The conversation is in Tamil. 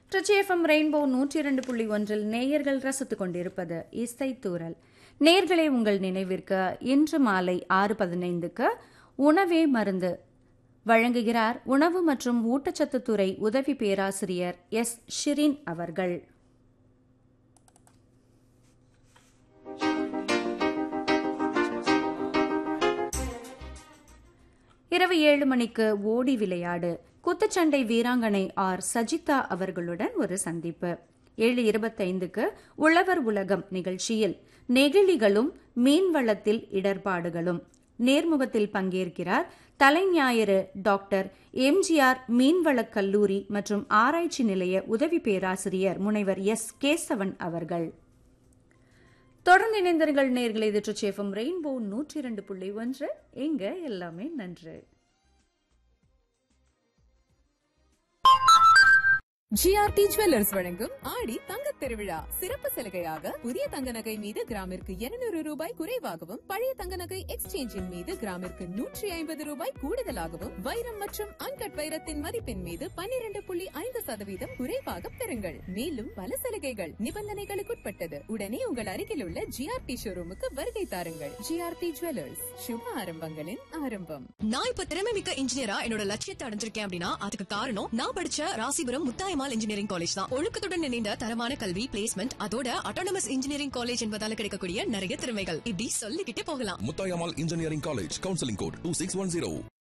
ட்ரிச்சிஎஃப்எம் ரெயின்போ நூற்றி இரண்டு புள்ளி ஒன்றில் நேயர்கள் ரசித்துக் கொண்டிருப்பது இசைத்தூரல் நேர்களே உங்கள் நினைவிற்கு இன்று மாலை ஆறு பதினைந்துக்கு உணவே மருந்து வழங்குகிறார் உணவு மற்றும் ஊட்டச்சத்துத்துறை உதவி பேராசிரியர் எஸ் ஷிரின் அவர்கள் இரவு ஏழு மணிக்கு ஓடி விளையாடு குத்துச்சண்டை வீராங்கனை ஆர் சஜிதா அவர்களுடன் ஒரு சந்திப்பு ஏழு இருபத்தைந்துக்கு உழவர் உலகம் நிகழ்ச்சியில் நெகிழிகளும் மீன்வளத்தில் இடர்பாடுகளும் நேர்முகத்தில் பங்கேற்கிறார் தலைஞாயிறு டாக்டர் எம்ஜிஆர் மீன்வளக் கல்லூரி மற்றும் ஆராய்ச்சி நிலைய உதவி பேராசிரியர் முனைவர் எஸ் கேசவன் அவர்கள் தொடர்ந்து இணைந்தர்கள் நேர்களை இது ட்ரிச்சேஃபம் ரெயின்போ நூற்றி இரண்டு புள்ளி ஒன்று எங்க எல்லாமே நன்று ஜிஆர்டி ஜுவல்லர்ஸ் வழங்கும் ஆடி தங்க திருவிழா சிறப்பு சலுகையாக புதிய தங்க நகை மீது கிராமிற்கு 200 ரூபாய் குறைவாகவும் பழைய தங்க நகை எக்ஸ்சேஞ்சின் மீது கிராமிற்கு நூற்றி ஐம்பது ரூபாய் கூடுதலாகவும் வைரம் மற்றும் அன்கட் வைரத்தின் மதிப்பின் மீது 12.5% புள்ளி ஐந்து சதவீதம் குறைவாக பெறுங்கள் மேலும் பல சலுகைகள் நிபந்தனைகளுக்குட்பட்டது உடனே உங்கள் அருகில் உள்ள ஜிஆர்டி ஷோரூமுக்கு வருகை தாருங்கள் ஜிஆர்டி ஜுவல்லர்ஸ் சுப ஆரம்பங்களின் ஆரம்பம் நான் இப்ப திறமை மிக்க இன்ஜினியரா என்னோட லட்சியத்தை அடைஞ்சிருக்கேன் அப்படின்னா அதுக்கு காரணம் நான் படிச்ச ராசிபுரம் முத்தாயமால் இன்ஜினியரிங் காலேஜ் தான் ஒழுக்கத்துடன் இணைந்த தரமான கல்வி பிளேஸ்மெண்ட் அதோட அட்டானமஸ் இன்ஜினியரிங் காலேஜ் என்பதால கிடைக்கக்கூடிய நிறைய திறமைகள் இப்படி சொல்லிக்கிட்டே போகலாம் Muthayammal engineering college counselling code two six one zero